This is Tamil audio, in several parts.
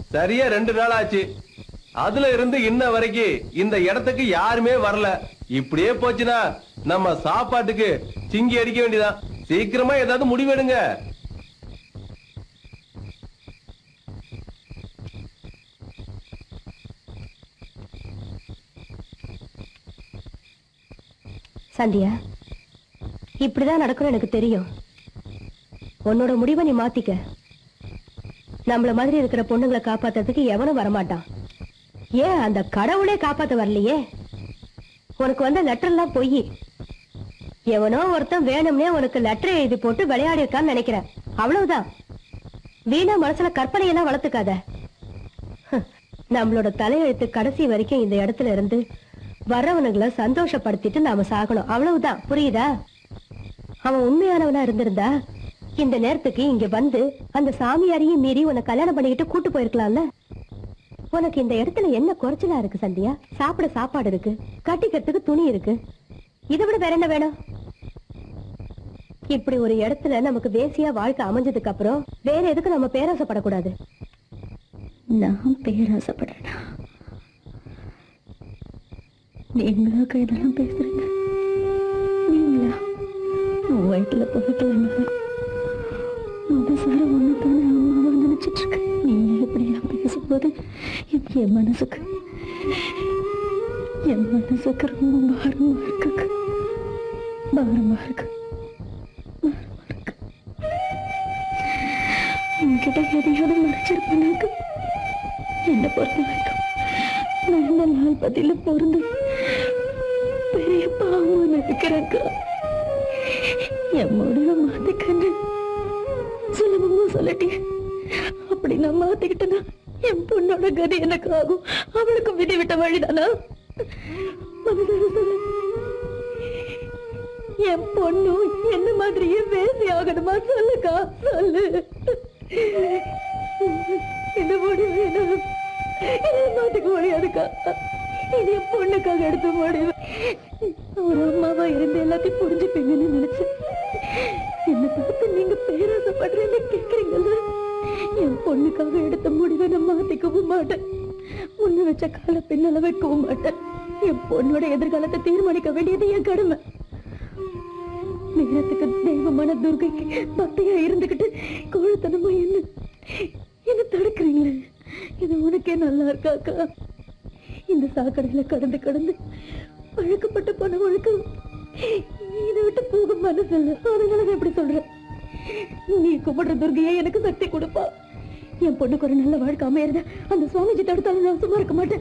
சரியா ரெண்டு நாள் ஆச்சு அதுல இருந்து இன்ன வரைக்கும் இந்த இடத்துக்கு யாருமே வரல இப்படியே போச்சுன்னா நம்ம சாப்பாட்டுக்கு சிங்கி அடிக்க வேண்டியதான் சீக்கிரமா ஏதாவது முடிவெடுங்க சந்தியா இப்படிதான் நடக்கும் எனக்கு தெரியும் உன்னோட முடிவை நீ மாத்திக்க நம்மள மாதிரி இருக்கிற பொண்ணுங்களை காப்பாத்துறதுக்கு எவனும் வரமாட்டான் ஏன் அந்த கடவுளே காப்பாத்த வரலையே உனக்கு வந்த லெட்டர் எல்லாம் பொய் எவனோ ஒருத்தன் வேணும்னே உனக்கு லெட்டர் எழுதி போட்டு விளையாடி இருக்கான்னு நினைக்கிறேன் அவ்வளவுதான் வீணா மனசுல கற்பனை எல்லாம் வளர்த்துக்காத ஹ், நம்மளோட தலையெழுத்து கடைசி வரைக்கும் இந்த இடத்துல இருந்து வர்றவனுங்களை சந்தோஷப்படுத்திட்டு நாம சாகணும் அவ்வளவுதான் புரியுதா அவன் உண்மையானவனா இருந்திருந்தா இந்த நேரத்துக்கு இங்க வந்து அந்த சாமியாரையும் மீறி உன்னை கல்யாணம் பண்ணிக்கிட்டு கூட்டு போயிருக்கலாம்ல உனக்கு இந்த இடத்துல என்ன குறைச்சலா இருக்கு சந்தியா சாப்பிட சாப்பாடு இருக்கு கட்டிக்கிறதுக்கு துணி இருக்கு இதை விட வேற என்ன வேணும் இப்படி ஒரு இடத்துல நமக்கு வேசியா வாழ்க்கை அமைஞ்சதுக்கு அப்புறம் வேற எதுக்கு நம்ம பேராசைப்படக்கூடாது நான் பேராசைப்படுறேனா நீங்களாக்க இதெல்லாம் பேசுறீங்க நீங்களா உன் வயிற்றுல பிறக்கலனாலும் மனசார ஒண்ணு தானே அம்மாவை நினைச்சிட்டு இருக்க நீங்க இப்படிலாம் பேசும்போது என் என் மனசுக்கு என் மனசுக்கு ரொம்ப பாரமா இருக்கு பாரமா இருக்கு பாரமா இருக்கு உன்கிட்ட எதையாவது மறைச்சிருப்பேனாக்கு என்னை பொறுத்த வரைக்கும் நான் இந்த நாள் பதில பொருந்து பெரிய பாவம் நினைக்கிறேக்கா என் முடிவை மாத்திக்கன்னு சுலபமா சொல்லட்டிய அப்படி நான் மாத்திக்கிட்டேன்னா என் பொண்ணோட கதி எனக்கு ஆகும் அவளுக்கு விதி விட்ட வழிதானா மனசார சொல்லு என் பொண்ணும் என்ன மாதிரியே பேசி ஆகணுமா சொல்லுக்கா சொல்லு இந்த முடிவு என்ன மாத்துக்க முடியாதுக்கா இது என் பொண்ணுக்காக எடுத்த முடிவு ஒரு அம்மாவா இருந்து எல்லாத்தையும் புரிஞ்சுப்பீங்கன்னு நினைச்சேன் என்ன பார்த்து நீங்க பேராசைப்படுறேன்னு கேக்குறீங்கல்ல என் பொண்ணுக்காக எடுத்த முடிவை நான் மாத்திக்கவும் மாட்டேன் முன்ன வச்ச கால பின்னால வைக்கவும் மாட்டேன் என் பொண்ணோட எதிர்காலத்தை தீர்மானிக்க வேண்டியது என் கடமை நேரத்துக்கு தெய்வமான துர்கைக்கு பக்தியா இருந்துகிட்டு கோழத்தனமா என்ன என்ன தடுக்கிறீங்களே இது உனக்கே நல்லா இருக்காக்கா இந்த சாக்கடையில கடந்து கடந்து பழக்கப்பட்ட பண வழக்கம் இதை விட்டு போக மனசு இல்ல அதனால நான் இப்படி சொல்றேன் நீ கும்பிடுற துர்கையே எனக்கு சக்தி கொடுப்பா என் பொண்ணுக்கு ஒரு நல்ல வாழ்க்கை அமையறத அந்த சுவாமிஜி தடுத்தாலும் நான் சும்மா இருக்க மாட்டேன்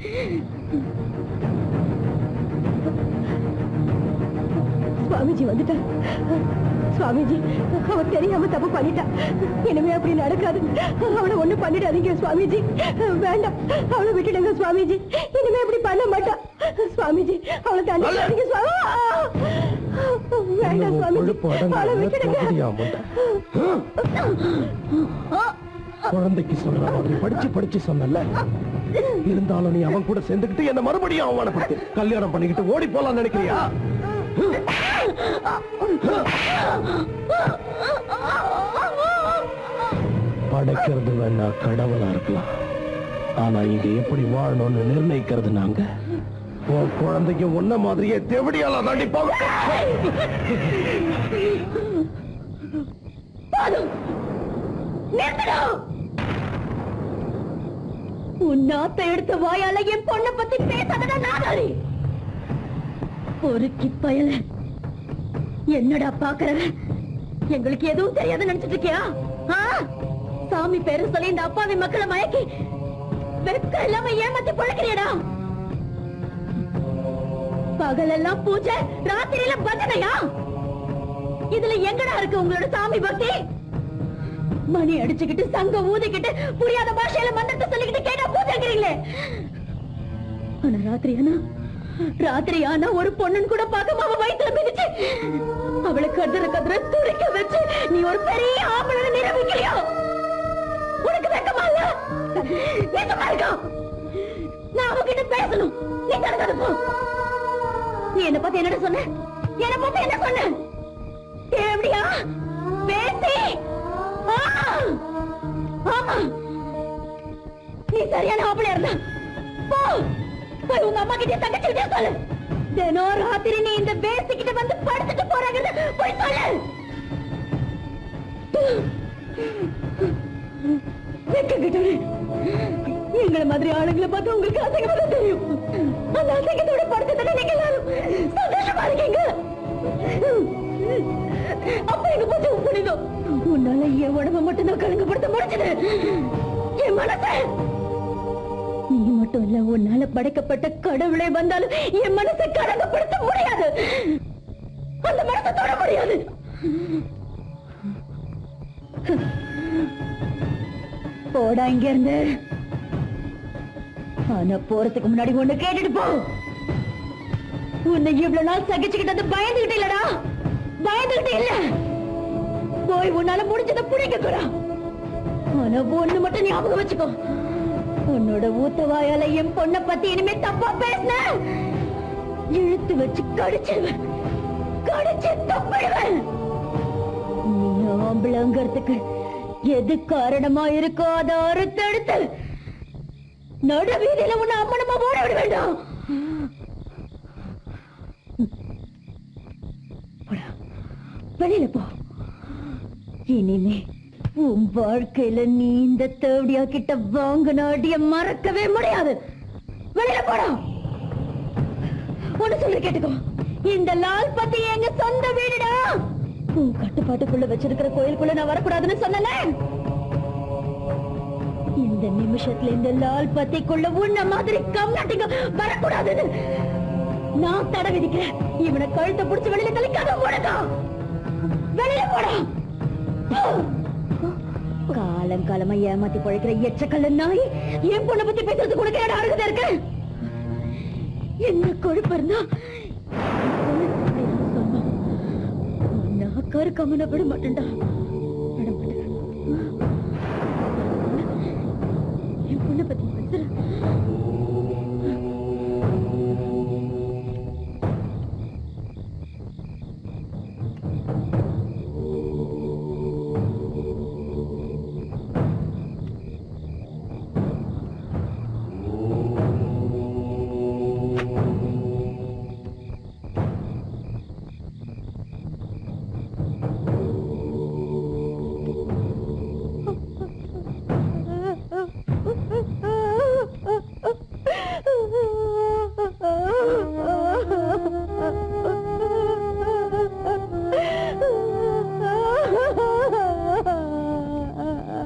சுவாமிஜி வந்துட்டார் சுவாமிஜி அவ தெரியாம தப்பு பண்ணிட்டா இனிமே அப்படி நடக்காது அவளை ஒண்ணு பண்ணிடாதீங்க சுவாமிஜி வேண்டாம் அவளை விட்டுடுங்க சுவாமிஜி இனிமே அப்படி பண்ண மாட்டா சுவாமிஜி அவளை தண்டிக்காதீங்க சுவாமி வேண்டாம் சுவாமிஜி அவளை விட்டுடுங்க குழந்தைக்கு சொல்ற மாதிரி படிச்சு படிச்சு சொன்னல இருந்தாலும் நீ அவன் கூட சேர்ந்துக்கிட்டு என்ன மறுபடியும் அவமானப்படுத்து கல்யாணம் பண்ணிக்கிட்டு ஓடி போலாம் நினைக்கிறியா படைக்கிறது வேணா கடவுளா இருக்கலாம் ஆனா இங்க எப்படி வாழணும்னு நிர்ணயிக்கிறது நாங்க உன் குழந்தைக்கு உன்ன மாதிரியே தேவடியால தாண்டி போக உன் நாத்த எடுத்த வாயால என் பொண்ணை பத்தி பேசாதடா நாதாரி பொறுக்கி பயல என்னடா பாக்குறவன் எங்களுக்கு எதுவும் தெரியாதுன்னு நினைச்சிட்டு இருக்கியா ஆ? சாமி பேரு சொல்லி இந்த அப்பாவி மக்களை மயக்கி வெக்க இல்லாம ஏமாத்தி பழக்கிறியடா பகலெல்லாம் பூஜை ராத்திரியில பஜனையா இதுல எங்கடா இருக்கு உங்களோட சாமி பக்தி மணி அடிச்சுக்கிட்டு சங்கம் ஊதிக்கிட்டு புரியாத பாஷையில மந்திரத்தை சொல்லிக்கிட்டு கேட்டா பூஜைங்கிறீங்களே ஆனா ராத்திரி ஆனா ராத்திரி ஆனா ஒரு பொண்ணுன்னு கூட பார்க்காம அவ வயித்துல மிதிச்சு அவளை கதற கதற துடிக்க வச்சு நீ ஒரு பெரிய ஆம்பளை நிரூபிக்கலையோ உனக்கு வெக்கமா இல்ல நீ சும்மா இருக்கா நான் அவகிட்ட பேசணும் நீ தடுக்காத போ நீ என்ன பத்தி என்னடா சொன்ன என்ன பத்தி என்ன சொன்ன எப்படியா பேசி ஆ! ஆமா சரியான ஆம்பளையா இருந்தா போ போய் உங்க அம்மா கிட்ட தங்கச்சி கிட்ட சொல்லு தினம் ராத்திரி நீ இந்த வேசிக்கிட்ட வந்து படுத்துட்டு போறாங்க போய் சொல்லு வெக்கங்கிட்டவனே. எங்களை மாதிரி ஆளுங்களை பார்த்து உங்களுக்கு அசைக்கமாக தெரியும் அந்த அசைக்கத்தோட படுத்துட்டு நீங்க எல்லாரும் சந்தோஷமா இருக்கீங்க அப்ப எங்க போச்சு உன் புனிதம் உன்னால என் உடம்ப மட்டும் தான் கலங்கப்படுத்த முடிச்சது என் மனச நீ மட்டும் இல்ல உன்னால படைக்கப்பட்ட கடவுளே வந்தாலும் என் மனசை கலங்கப்படுத்த முடியாது அந்த மனசை தொட முடியாது போடா இங்க இருந்து ஆனா போறதுக்கு முன்னாடி ஒண்ணு கேட்டுட்டு போ உன்னை இவ்வளவு நாள் சகிச்சுக்கிட்டது பயந்துகிட்டு இல்லடா பயந்துகிட்டு இல்ல போய் உன்னால முடிஞ்சதை பிடிக்க கூடா ஆனா ஒண்ணு மட்டும் ஞாபகம் வச்சுக்கோ உன்னோட ஊத்த வாயால என் பொண்ணை பத்தி இனிமே தப்பா பேசின இழுத்து வச்சு கடிச்சிடுவேன் கடிச்சு தப்பிடுவேன் நீ ஆம்பளங்கிறதுக்கு எது காரணமா இருக்கோ அதை அறுத்தெடுத்து நடு வீதியில உன்னை அம்மனமா ஓட விட வேண்டாம் போடா, வெளியில போ இனிமே உன் வாழ்க்கையில நீ இந்த தேவடியா கிட்ட வாங்கின அடிய மறக்கவே முடியாது வெளியில போடா ஒண்ணு சொல்லி கேட்டுக்கோ இந்த லால் பத்தி எங்க சொந்த வீடுடா உன் கட்டுப்பாட்டுக்குள்ள வச்சிருக்கிற கோயிலுக்குள்ள நான் வரக்கூடாதுன்னு சொன்னல இந்த நிமிஷத்துல இந்த லால் பத்திக்குள்ள உன்ன மாதிரி கம்நாட்டுங்க வரக்கூடாதுன்னு நான் தடை விதிக்கிறேன் இவனை கழுத்தை புடிச்சு வெளியில தள்ளிக்காத போடா வெளியில போடா காலங்காலமா ஏமாத்தி பழைக்கிற எச்சக்கல்ல நாய் என் பொண்ணை பத்தி பேசுறது கூட கேட அருகதா இருக்கு என்ன கொழுப்பு இருந்தா நான் கருக்காம விட மாட்டேன்டா விட மாட்டேன் என் பொண்ணை பத்தி பேசுற